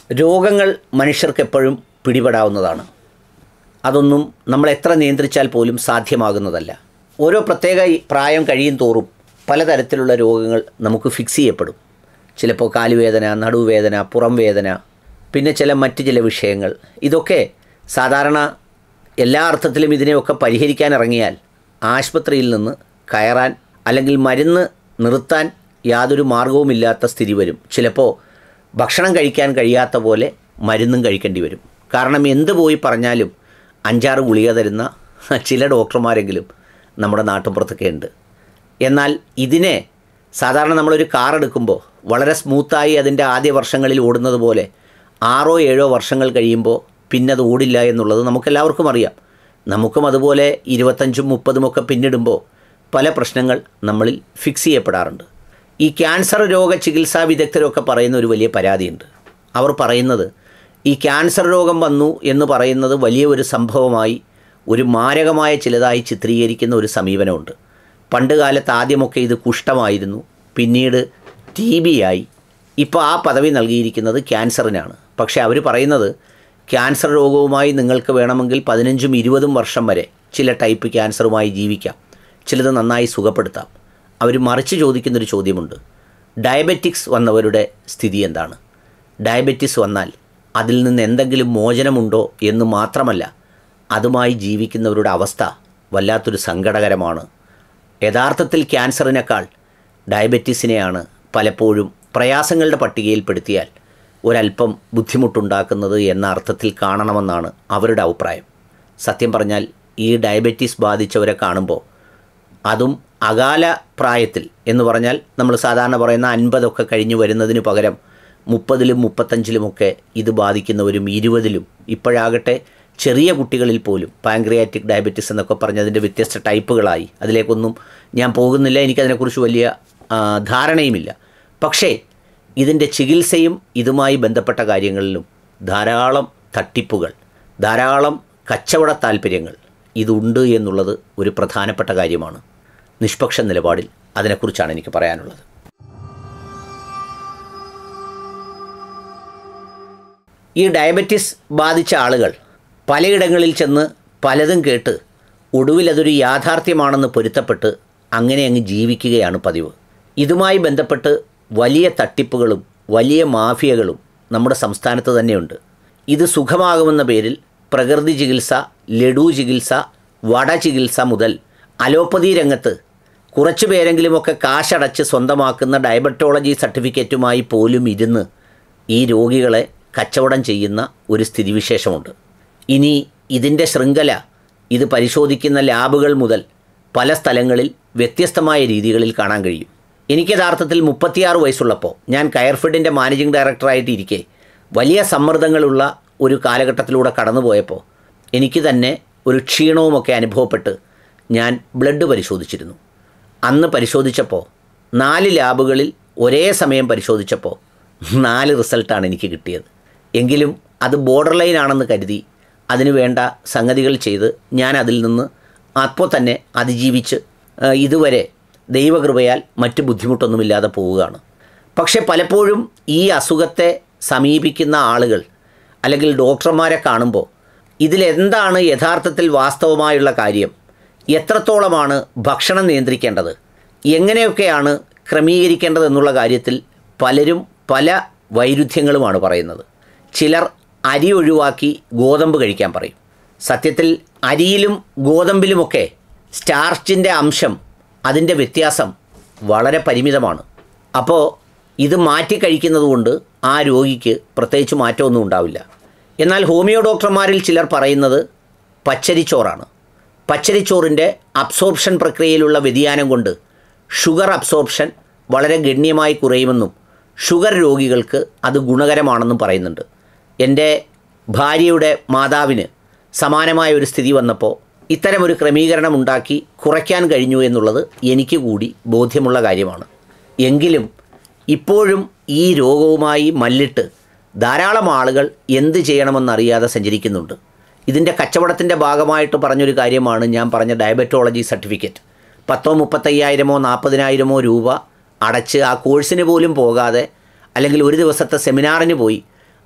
രോഗങ്ങൾ മനുഷ്യർക്ക് എപ്പോഴും പിടിപെടാവുന്നതാണ് അതൊന്നും നമ്മൾ എത്ര നിയന്ത്രിച്ചാൽ പോലും സാധ്യമാകുന്നതല്ല ഓരോ പ്രത്യേക ഈ പ്രായം കഴിയും തോറും പലതരത്തിലുള്ള രോഗങ്ങൾ നമുക്ക് ഫിക്സ് ചെയ്യപ്പെടും ചിലപ്പോൾ കാലുവേദന നടുവേദന പുറം വേദന പിന്നെ ചില മറ്റ് ചില വിഷയങ്ങൾ ഇതൊക്കെ സാധാരണ എല്ലാ അർത്ഥത്തിലും ഇതിനെയൊക്കെ പരിഹരിക്കാൻ ഇറങ്ങിയാൽ ആശുപത്രിയിൽ നിന്ന് കയറാൻ അല്ലെങ്കിൽ മരുന്ന് നിർത്താൻ യാതൊരു മാർഗവുമില്ലാത്ത സ്ഥിതി വരും ചിലപ്പോൾ ഭക്ഷണം കഴിക്കാൻ കഴിയാത്ത പോലെ മരുന്നും കഴിക്കേണ്ടി വരും കാരണം എന്ത് പോയി പറഞ്ഞാലും അഞ്ചാറ് ഗുളിക തരുന്ന ചില ഡോക്ടർമാരെങ്കിലും നമ്മുടെ നാട്ടുപുറത്തൊക്കെ ഉണ്ട് എന്നാൽ ഇതിനെ സാധാരണ നമ്മളൊരു കാർ എടുക്കുമ്പോൾ വളരെ സ്മൂത്തായി അതിൻ്റെ ആദ്യ വർഷങ്ങളിൽ ഓടുന്നത് പോലെ ആറോ ഏഴോ വർഷങ്ങൾ കഴിയുമ്പോൾ പിന്നെ അത് ഓടില്ല എന്നുള്ളത് നമുക്കെല്ലാവർക്കും അറിയാം നമുക്കും അതുപോലെ ഇരുപത്തഞ്ചും മുപ്പതും ഒക്കെ പിന്നിടുമ്പോൾ പല പ്രശ്നങ്ങൾ നമ്മളിൽ ഫിക്സ് ചെയ്യപ്പെടാറുണ്ട് ഈ ക്യാൻസർ രോഗ ചികിത്സാ വിദഗ്ധരൊക്കെ പറയുന്ന ഒരു വലിയ പരാതിയുണ്ട് അവർ പറയുന്നത് ഈ ക്യാൻസർ രോഗം വന്നു എന്ന് പറയുന്നത് വലിയ ഒരു സംഭവമായി ഒരു മാരകമായ ചിലതായി ചിത്രീകരിക്കുന്ന ഒരു സമീപനമുണ്ട് പണ്ട് കാലത്ത് ആദ്യമൊക്കെ ഇത് കുഷ്ഠമായിരുന്നു പിന്നീട് ടി ബി ആയി ഇപ്പോൾ ആ പദവി നൽകിയിരിക്കുന്നത് ക്യാൻസറിനാണ് പക്ഷേ അവർ പറയുന്നത് ക്യാൻസർ രോഗവുമായി നിങ്ങൾക്ക് വേണമെങ്കിൽ പതിനഞ്ചും ഇരുപതും വർഷം വരെ ചില ടൈപ്പ് ക്യാൻസറുമായി ജീവിക്കാം ചിലത് നന്നായി സുഖപ്പെടുത്താം അവർ മറിച്ച് ചോദിക്കുന്നൊരു ചോദ്യമുണ്ട് ഡയബറ്റിക്സ് വന്നവരുടെ സ്ഥിതി എന്താണ് ഡയബറ്റിസ് വന്നാൽ അതിൽ നിന്ന് എന്തെങ്കിലും മോചനമുണ്ടോ എന്ന് മാത്രമല്ല അതുമായി ജീവിക്കുന്നവരുടെ അവസ്ഥ വല്ലാത്തൊരു സങ്കടകരമാണ് യഥാർത്ഥത്തിൽ ക്യാൻസറിനേക്കാൾ ഡയബറ്റീസിനെയാണ് പലപ്പോഴും പ്രയാസങ്ങളുടെ പട്ടികയിൽപ്പെടുത്തിയാൽ ഒരല്പം ബുദ്ധിമുട്ടുണ്ടാക്കുന്നത് എന്ന അർത്ഥത്തിൽ കാണണമെന്നാണ് അവരുടെ അഭിപ്രായം സത്യം പറഞ്ഞാൽ ഈ ഡയബറ്റീസ് ബാധിച്ചവരെ കാണുമ്പോൾ അതും അകാല പ്രായത്തിൽ എന്ന് പറഞ്ഞാൽ നമ്മൾ സാധാരണ പറയുന്ന അൻപതൊക്കെ കഴിഞ്ഞ് വരുന്നതിന് പകരം മുപ്പതിലും മുപ്പത്തഞ്ചിലുമൊക്കെ ഇത് ബാധിക്കുന്നവരും ഇരുപതിലും ഇപ്പോഴാകട്ടെ ചെറിയ കുട്ടികളിൽ പോലും പാങ്ക്രിയാറ്റിക് ഡയബറ്റിസ് എന്നൊക്കെ പറഞ്ഞതിൻ്റെ വ്യത്യസ്ത ടൈപ്പുകളായി അതിലേക്കൊന്നും ഞാൻ പോകുന്നില്ല എനിക്കതിനെക്കുറിച്ച് വലിയ ആ, ധാരണയുമില്ല പക്ഷേ ഇതിൻ്റെ ചികിത്സയും ഇതുമായി ബന്ധപ്പെട്ട കാര്യങ്ങളിലും ധാരാളം തട്ടിപ്പുകൾ ധാരാളം കച്ചവട താല്പര്യങ്ങൾ ഇതുണ്ട് എന്നുള്ളത് ഒരു പ്രധാനപ്പെട്ട കാര്യമാണ് നിഷ്പക്ഷ നിലപാടിൽ അതിനെക്കുറിച്ചാണ് എനിക്ക് പറയാനുള്ളത് ഈ ഡയബറ്റിസ് ബാധിച്ച ആളുകൾ പലയിടങ്ങളിൽ ചെന്ന് പലതും കേട്ട് ഒടുവിൽ അതൊരു യാഥാർത്ഥ്യമാണെന്ന് പൊരുത്തപ്പെട്ട് അങ്ങനെ അങ്ങ് ജീവിക്കുകയാണ് പതിവ് ഇതുമായി ബന്ധപ്പെട്ട് വലിയ തട്ടിപ്പുകളും വലിയ മാഫിയകളും നമ്മുടെ സംസ്ഥാനത്ത് തന്നെയുണ്ട് ഇത് സുഖമാകുമെന്ന പേരിൽ പ്രകൃതി ചികിത്സ ലഡു ചികിത്സ വട ചികിത്സ മുതൽ അലോപ്പതി രംഗത്ത് കുറച്ചു പേരെങ്കിലുമൊക്കെ കാശടച്ച് സ്വന്തമാക്കുന്ന ഡയബറ്റോളജി സർട്ടിഫിക്കറ്റുമായി പോലും ഇരുന്ന് ഈ രോഗികളെ കച്ചവടം ചെയ്യുന്ന ഒരു സ്ഥിതിവിശേഷമുണ്ട് ഇനി ഇതിൻ്റെ ശൃംഖല ഇത് പരിശോധിക്കുന്ന ലാബുകൾ മുതൽ പല സ്ഥലങ്ങളിൽ വ്യത്യസ്തമായ രീതികളിൽ കാണാൻ കഴിയും എനിക്ക് യഥാർത്ഥത്തിൽ മുപ്പത്തിയാറ് വയസ്സുള്ളപ്പോൾ ഞാൻ കയർഫെഡിൻ്റെ മാനേജിംഗ് ഡയറക്ടറായിട്ട് ഇരിക്കെ വലിയ സമ്മർദ്ദങ്ങളുള്ള ഒരു കാലഘട്ടത്തിലൂടെ കടന്നുപോയപ്പോൾ എനിക്ക് തന്നെ ഒരു ക്ഷീണവുമൊക്കെ അനുഭവപ്പെട്ട് ഞാൻ ബ്ലഡ് പരിശോധിച്ചിരുന്നു അന്ന് പരിശോധിച്ചപ്പോൾ നാല് ലാബുകളിൽ ഒരേ സമയം പരിശോധിച്ചപ്പോൾ നാല് റിസൾട്ടാണ് എനിക്ക് കിട്ടിയത് എങ്കിലും അത് ബോർഡർ ലൈൻ ആണെന്ന് കരുതി അതിനു വേണ്ട സംഗതികൾ ചെയ്ത് ഞാൻ അതിൽ നിന്ന് അപ്പോൾ തന്നെ അതിജീവിച്ച് ആ, ഇതുവരെ ദൈവകൃപയാൽ മറ്റ് ബുദ്ധിമുട്ടൊന്നുമില്ലാതെ പോവുകയാണ് പക്ഷേ പലപ്പോഴും ഈ അസുഖത്തെ സമീപിക്കുന്ന ആളുകൾ അല്ലെങ്കിൽ ഡോക്ടർമാരെ കാണുമ്പോൾ ഇതിലെന്താണ് യഥാർത്ഥത്തിൽ വാസ്തവമായുള്ള കാര്യം എത്രത്തോളമാണ് ഭക്ഷണം നിയന്ത്രിക്കേണ്ടത് എങ്ങനെയൊക്കെയാണ് ക്രമീകരിക്കേണ്ടത് എന്നുള്ള കാര്യത്തിൽ പലരും പല വൈരുദ്ധ്യങ്ങളുമാണ് പറയുന്നത് ചിലർ അരി ഒഴിവാക്കി ഗോതമ്പ് കഴിക്കാൻ പറയും സത്യത്തിൽ അരിയിലും ഗോതമ്പിലുമൊക്കെ സ്റ്റാർച്ചിൻ്റെ അംശം അതിൻ്റെ വ്യത്യാസം വളരെ പരിമിതമാണ് അപ്പോൾ ഇത് മാറ്റി കഴിക്കുന്നത് കൊണ്ട് ആ രോഗിക്ക് പ്രത്യേകിച്ച് മാറ്റമൊന്നും ഉണ്ടാവില്ല എന്നാൽ ഹോമിയോ ഡോക്ടർമാരിൽ ചിലർ പറയുന്നത് പച്ചരിച്ചോറാണ് പച്ചരിച്ചോറിൻ്റെ അബ്സോർപ്ഷൻ പ്രക്രിയയിലുള്ള വ്യതിയാനം കൊണ്ട് ഷുഗർ അബ്സോർപ്ഷൻ വളരെ ഗണ്യമായി കുറയുമെന്നും ഷുഗർ രോഗികൾക്ക് അത് ഗുണകരമാണെന്നും പറയുന്നുണ്ട് എൻ്റെ ഭാര്യയുടെ മാതാവിന് സമാനമായ ഒരു സ്ഥിതി വന്നപ്പോൾ ഇത്തരമൊരു ക്രമീകരണം ഉണ്ടാക്കി കുറയ്ക്കാൻ കഴിഞ്ഞു എന്നുള്ളത് എനിക്ക് കൂടി ബോധ്യമുള്ള കാര്യമാണ് എങ്കിലും ഇപ്പോഴും ഈ രോഗവുമായി മല്ലിട്ട് ധാരാളം ആളുകൾ എന്ത് ചെയ്യണമെന്നറിയാതെ സഞ്ചരിക്കുന്നുണ്ട് ഇതിൻ്റെ കച്ചവടത്തിൻ്റെ ഭാഗമായിട്ട് പറഞ്ഞൊരു കാര്യമാണ് ഞാൻ പറഞ്ഞ ഡയബറ്റോളജി സർട്ടിഫിക്കറ്റ് പത്തോ മുപ്പത്തയ്യായിരമോ നാൽപ്പതിനായിരമോ രൂപ അടച്ച് ആ കോഴ്സിന് പോലും പോകാതെ അല്ലെങ്കിൽ ഒരു ദിവസത്തെ സെമിനാറിന് പോയി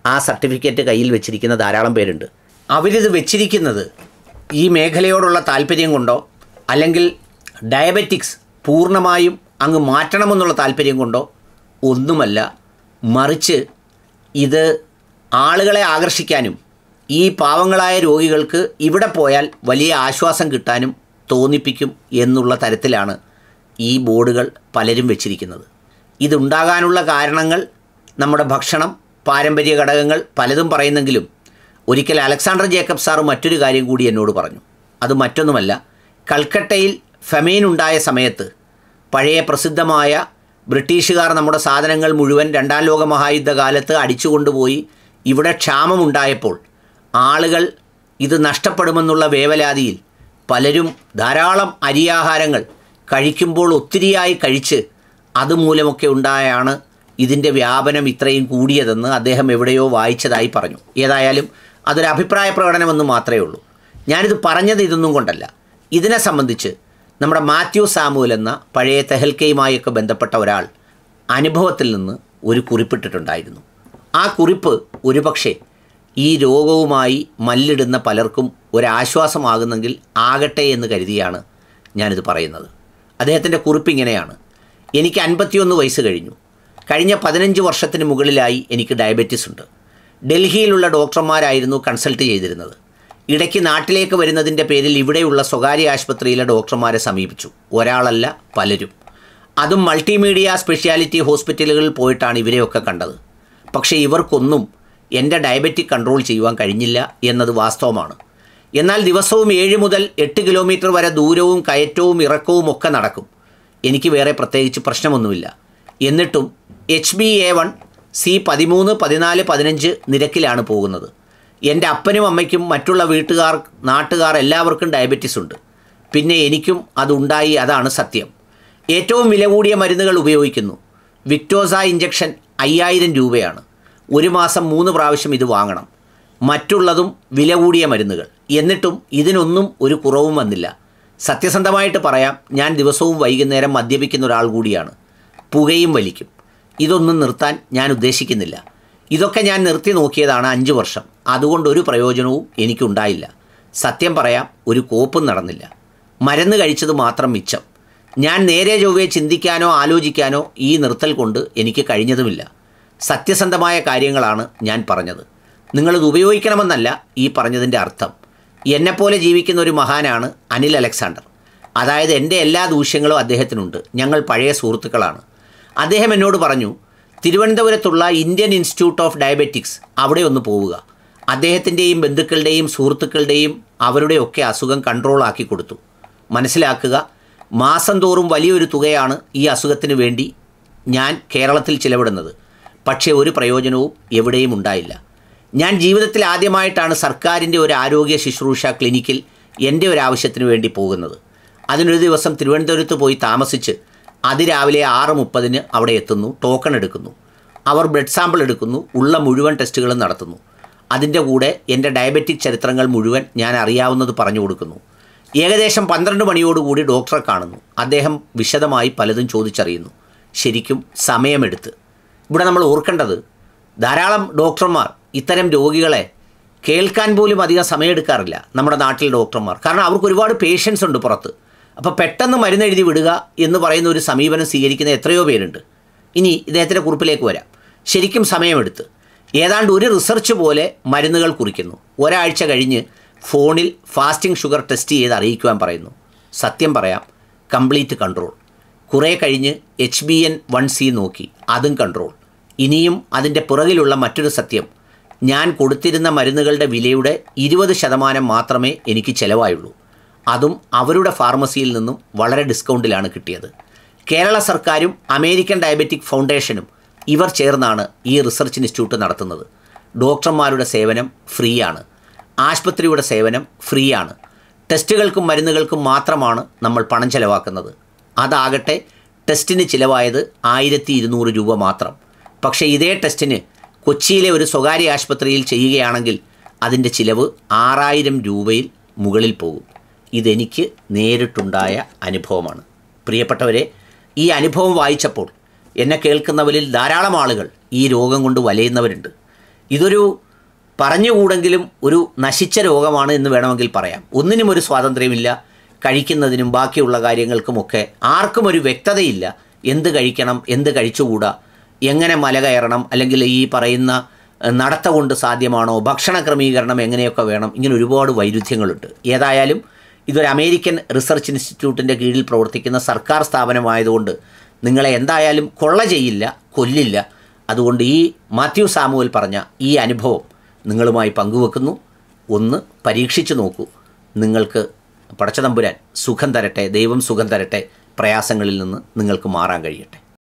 ആ സർട്ടിഫിക്കറ്റ് കയ്യിൽ വെച്ചിരിക്കുന്ന ധാരാളം പേരുണ്ട് അവരിത് വെച്ചിരിക്കുന്നത് ഈ മേഖലയോടുള്ള താല്പര്യം കൊണ്ടോ അല്ലെങ്കിൽ ഡയബറ്റിക്സ് പൂർണ്ണമായും അങ്ങ് മാറ്റണമെന്നുള്ള താല്പര്യം കൊണ്ടോ ഒന്നുമല്ല മറിച്ച് ഇത് ആളുകളെ ആകർഷിക്കാനും ഈ പാവങ്ങളായ രോഗികൾക്ക് ഇവിടെ പോയാൽ വലിയ ആശ്വാസം കിട്ടാനും തോന്നിപ്പിക്കും എന്നുള്ള തരത്തിലാണ് ഈ ബോർഡുകൾ പലരും വെച്ചിരിക്കുന്നത് ഇതുണ്ടാകാനുള്ള കാരണങ്ങൾ നമ്മുടെ ഭക്ഷണം പാരമ്പര്യ ഘടകങ്ങൾ പലതും പറയുന്നെങ്കിലും ഒരിക്കൽ അലക്സാണ്ടർ ജേക്കബ് സാറ് മറ്റൊരു കാര്യം കൂടി എന്നോട് പറഞ്ഞു അത് മറ്റൊന്നുമല്ല കൽക്കട്ടയിൽ ഫെമൈൻ ഉണ്ടായ സമയത്ത് പഴയ പ്രസിദ്ധമായ ബ്രിട്ടീഷുകാർ നമ്മുടെ സാധനങ്ങൾ മുഴുവൻ രണ്ടാം ലോക മഹായുദ്ധകാലത്ത് അടിച്ചുകൊണ്ടുപോയി ഇവിടെ ക്ഷാമമുണ്ടായപ്പോൾ ആളുകൾ ഇത് നഷ്ടപ്പെടുമെന്നുള്ള വേവലാതിയിൽ പലരും ധാരാളം അരിയാഹാരങ്ങൾ കഴിക്കുമ്പോൾ ഒത്തിരിയായി കഴിച്ച് അതുമൂലമൊക്കെ ഉണ്ടായാണ് ഇതിൻ്റെ വ്യാപനം ഇത്രയും കൂടിയതെന്ന് അദ്ദേഹം എവിടെയോ വായിച്ചതായി പറഞ്ഞു ഏതായാലും അതൊരു അഭിപ്രായ പ്രകടനമെന്ന് മാത്രമേ ഉള്ളൂ ഞാനിത് പറഞ്ഞത് ഇതൊന്നും കൊണ്ടല്ല ഇതിനെ സംബന്ധിച്ച് നമ്മുടെ മാത്യു സാമുവൽ എന്ന പഴയ തെഹൽക്കയുമായൊക്കെ ബന്ധപ്പെട്ട ഒരാൾ അനുഭവത്തിൽ നിന്ന് ഒരു കുറിപ്പിട്ടിട്ടുണ്ടായിരുന്നു ആ കുറിപ്പ് ഒരുപക്ഷെ ഈ രോഗവുമായി മല്ലിടുന്ന പലർക്കും ഒരാശ്വാസമാകുന്നെങ്കിൽ ആകട്ടെ എന്ന് കരുതിയാണ് ഞാനിത് പറയുന്നത് അദ്ദേഹത്തിൻ്റെ കുറിപ്പ് ഇങ്ങനെയാണ് എനിക്ക് അൻപത്തിയൊന്ന് വയസ്സ് കഴിഞ്ഞു കഴിഞ്ഞ പതിനഞ്ച് വർഷത്തിന് മുകളിലായി എനിക്ക് ഡയബറ്റീസ് ഉണ്ട് ഡൽഹിയിലുള്ള ഡോക്ടർമാരായിരുന്നു കൺസൾട്ട് ചെയ്തിരുന്നത് ഇടയ്ക്ക് നാട്ടിലേക്ക് വരുന്നതിൻ്റെ പേരിൽ ഇവിടെയുള്ള സ്വകാര്യ ആശുപത്രിയിലെ ഡോക്ടർമാരെ സമീപിച്ചു ഒരാളല്ല പലരും അതും മൾട്ടിമീഡിയ സ്പെഷ്യാലിറ്റി ഹോസ്പിറ്റലുകളിൽ പോയിട്ടാണ് ഇവരെയൊക്കെ കണ്ടത് പക്ഷേ ഇവർക്കൊന്നും എൻ്റെ ഡയബറ്റിക് കൺട്രോൾ ചെയ്യുവാൻ കഴിഞ്ഞില്ല എന്നത് വാസ്തവമാണ് എന്നാൽ ദിവസവും ഏഴ് മുതൽ എട്ട് കിലോമീറ്റർ വരെ ദൂരവും കയറ്റവും ഇറക്കവും ഒക്കെ നടക്കും എനിക്ക് വേറെ പ്രത്യേകിച്ച് പ്രശ്നമൊന്നുമില്ല എന്നിട്ടും H B A one C പതിമൂന്ന് പതിനാല് പതിനഞ്ച് നിരക്കിലാണ് പോകുന്നത് എൻ്റെ അപ്പനും അമ്മയ്ക്കും മറ്റുള്ള വീട്ടുകാർ നാട്ടുകാർ എല്ലാവർക്കും ഡയബറ്റീസ് ഉണ്ട് പിന്നെ എനിക്കും അതുണ്ടായി അതാണ് സത്യം ഏറ്റവും വില കൂടിയ മരുന്നുകൾ ഉപയോഗിക്കുന്നു വിക്ടോസ ഇഞ്ചക്ഷൻ അയ്യായിരം രൂപയാണ് ഒരു മാസം മൂന്ന് പ്രാവശ്യം ഇത് വാങ്ങണം മറ്റുള്ളതും വില കൂടിയ മരുന്നുകൾ എന്നിട്ടും ഇതിനൊന്നും ഒരു കുറവും വന്നില്ല സത്യസന്ധമായിട്ട് പറയാം ഞാൻ ദിവസവും വൈകുന്നേരം മദ്യപിക്കുന്ന ഒരാൾ കൂടിയാണ് പുകയും വലിക്കും ഇതൊന്നും നിർത്താൻ ഞാൻ ഉദ്ദേശിക്കുന്നില്ല ഇതൊക്കെ ഞാൻ നിർത്തി നോക്കിയതാണ് അഞ്ച് വർഷം അതുകൊണ്ട് ഒരു പ്രയോജനവും എനിക്കുണ്ടായില്ല സത്യം പറയാം ഒരു കോപ്പും നടന്നില്ല മരുന്ന് കഴിച്ചത് മാത്രം മിച്ചം ഞാൻ നേരെ ചൊവ്വേ ചിന്തിക്കാനോ ആലോചിക്കാനോ ഈ നിർത്തൽ കൊണ്ട് എനിക്ക് കഴിഞ്ഞതുമില്ല സത്യസന്ധമായ കാര്യങ്ങളാണ് ഞാൻ പറഞ്ഞത് നിങ്ങളിത് ഉപയോഗിക്കണമെന്നല്ല ഈ പറഞ്ഞതിൻ്റെ അർത്ഥം എന്നെപ്പോലെ ജീവിക്കുന്ന ഒരു മഹാനാണ് അനിൽ അലക്സാണ്ടർ അതായത് എൻ്റെ എല്ലാ ദൂഷ്യങ്ങളും അദ്ദേഹത്തിനുണ്ട് ഞങ്ങൾ പഴയ സുഹൃത്തുക്കളാണ് അദ്ദേഹം എന്നോട് പറഞ്ഞു തിരുവനന്തപുരത്തുള്ള ഇന്ത്യൻ ഇൻസ്റ്റിറ്റ്യൂട്ട് ഓഫ് ഡയബറ്റിക്സ് അവിടെ ഒന്ന് പോവുക അദ്ദേഹത്തിൻ്റെയും ബന്ധുക്കളുടെയും സുഹൃത്തുക്കളുടെയും അവരുടെയൊക്കെ അസുഖം കൺട്രോൾ ആക്കി കൊടുത്തു മനസ്സിലാക്കുക മാസം തോറും വലിയൊരു തുകയാണ് ഈ അസുഖത്തിന് വേണ്ടി ഞാൻ കേരളത്തിൽ ചിലവിടുന്നത് പക്ഷേ ഒരു പ്രയോജനവും എവിടെയും ഉണ്ടായില്ല ഞാൻ ജീവിതത്തിൽ ആദ്യമായിട്ടാണ് സർക്കാരിൻ്റെ ഒരു ആരോഗ്യ ശുശ്രൂഷ ക്ലിനിക്കിൽ എൻ്റെ ഒരു ആവശ്യത്തിന് വേണ്ടി പോകുന്നത് അതിനൊരു ദിവസം തിരുവനന്തപുരത്ത് പോയി താമസിച്ച് അതിരാവിലെ ആറ് മുപ്പതിന് അവിടെ എത്തുന്നു ടോക്കൺ എടുക്കുന്നു അവർ ബ്ലഡ് സാമ്പിൾ എടുക്കുന്നു ഉള്ള മുഴുവൻ ടെസ്റ്റുകളും നടത്തുന്നു അതിൻ്റെ കൂടെ എൻ്റെ ഡയബറ്റിക് ചരിത്രങ്ങൾ മുഴുവൻ ഞാൻ അറിയാവുന്നത് പറഞ്ഞു കൊടുക്കുന്നു ഏകദേശം പന്ത്രണ്ട് മണിയോടുകൂടി ഡോക്ടറെ കാണുന്നു അദ്ദേഹം വിശദമായി പലതും ചോദിച്ചറിയുന്നു ശരിക്കും സമയമെടുത്ത് ഇവിടെ നമ്മൾ ഓർക്കേണ്ടത് ധാരാളം ഡോക്ടർമാർ ഇത്തരം രോഗികളെ കേൾക്കാൻ പോലും അധികം സമയമെടുക്കാറില്ല നമ്മുടെ നാട്ടിലെ ഡോക്ടർമാർ കാരണം അവർക്ക് ഒരുപാട് പേഷ്യൻസ് ഉണ്ട് പുറത്ത് അപ്പോൾ പെട്ടെന്ന് മരുന്ന് എഴുതി വിടുക എന്ന് പറയുന്ന ഒരു സമീപനം സ്വീകരിക്കുന്ന എത്രയോ പേരുണ്ട് ഇനി ഇദ്ദേഹത്തിൻ്റെ കുറിപ്പിലേക്ക് വരാം ശരിക്കും സമയമെടുത്ത് ഏതാണ്ട് ഒരു റിസർച്ച് പോലെ മരുന്നുകൾ കുറിക്കുന്നു ഒരാഴ്ച കഴിഞ്ഞ് ഫോണിൽ ഫാസ്റ്റിംഗ് ഷുഗർ ടെസ്റ്റ് ചെയ്ത് അറിയിക്കുവാൻ പറയുന്നു സത്യം പറയാം കംപ്ലീറ്റ് കൺട്രോൾ കുറേ കഴിഞ്ഞ് H B N one C നോക്കി അതും കൺട്രോൾ ഇനിയും അതിൻ്റെ പുറകിലുള്ള മറ്റൊരു സത്യം ഞാൻ കൊടുത്തിരുന്ന മരുന്നുകളുടെ വിലയുടെ ഇരുപത് ശതമാനം മാത്രമേ എനിക്ക് ചിലവായുള്ളൂ അതും അവരുടെ ഫാർമസിയിൽ നിന്നും വളരെ ഡിസ്കൗണ്ടിലാണ് കിട്ടിയത് കേരള സർക്കാരും അമേരിക്കൻ ഡയബറ്റിക് ഫൗണ്ടേഷനും ഇവർ ചേർന്നാണ് ഈ റിസർച്ച് ഇൻസ്റ്റിറ്റ്യൂട്ട് നടത്തുന്നത് ഡോക്ടർമാരുടെ സേവനം ഫ്രീ ആണ് ആശുപത്രിയുടെ സേവനം ഫ്രീ ആണ് ടെസ്റ്റുകൾക്കും മരുന്നുകൾക്കും മാത്രമാണ് നമ്മൾ പണം ചെലവാക്കുന്നത് അതാകട്ടെ ടെസ്റ്റിന് ചിലവായത് ആയിരത്തി ഇരുന്നൂറ് രൂപ മാത്രം പക്ഷേ ഇതേ ടെസ്റ്റിന് കൊച്ചിയിലെ ഒരു സ്വകാര്യ ആശുപത്രിയിൽ ചെയ്യുകയാണെങ്കിൽ അതിൻ്റെ ചിലവ് ആറായിരം രൂപയിൽ മുകളിൽ പോകും ഇതെനിക്ക് നേരിട്ടുണ്ടായ അനുഭവമാണ് പ്രിയപ്പെട്ടവരെ ഈ അനുഭവം വായിച്ചപ്പോൾ എന്നെ കേൾക്കുന്നവരിൽ ധാരാളം ആളുകൾ ഈ രോഗം കൊണ്ട് വലയുന്നവരുണ്ട് ഇതൊരു പറഞ്ഞുകൂടെങ്കിലും ഒരു നശിച്ച രോഗമാണ് എന്ന് വേണമെങ്കിൽ പറയാം ഒന്നിനും ഒരു സ്വാതന്ത്ര്യമില്ല കഴിക്കുന്നതിനും ബാക്കിയുള്ള കാര്യങ്ങൾക്കുമൊക്കെ ആർക്കും ഒരു വ്യക്തതയില്ല എന്ത് കഴിക്കണം എന്ത് കഴിച്ചുകൂടാ എങ്ങനെ മല കയറണം അല്ലെങ്കിൽ ഈ പറയുന്ന ഏഹ്, നടത്ത കൊണ്ട് സാധ്യമാണോ ഭക്ഷണ ക്രമീകരണം എങ്ങനെയൊക്കെ വേണം ഇങ്ങനെ ഒരുപാട് വൈരുദ്ധ്യങ്ങളുണ്ട് ഏതായാലും ഇതൊരു അമേരിക്കൻ റിസർച്ച് ഇൻസ്റ്റിറ്റ്യൂട്ടിൻ്റെ കീഴിൽ പ്രവർത്തിക്കുന്ന സർക്കാർ സ്ഥാപനമായതുകൊണ്ട് നിങ്ങളെ എന്തായാലും കൊള്ള ചെയ്യില്ല കൊല്ലില്ല അതുകൊണ്ട് ഈ മാത്യു സാമുവൽ പറഞ്ഞ ഈ അനുഭവം നിങ്ങളുമായി പങ്കുവെക്കുന്നു ഒന്ന് പരീക്ഷിച്ചു നോക്കൂ നിങ്ങൾക്ക് പടച്ചതമ്പുരാൻ സുഖം തരട്ടെ ദൈവം സുഖം തരട്ടെ പ്രയാസങ്ങളിൽ നിന്ന് നിങ്ങൾക്ക് മാറാൻ കഴിയട്ടെ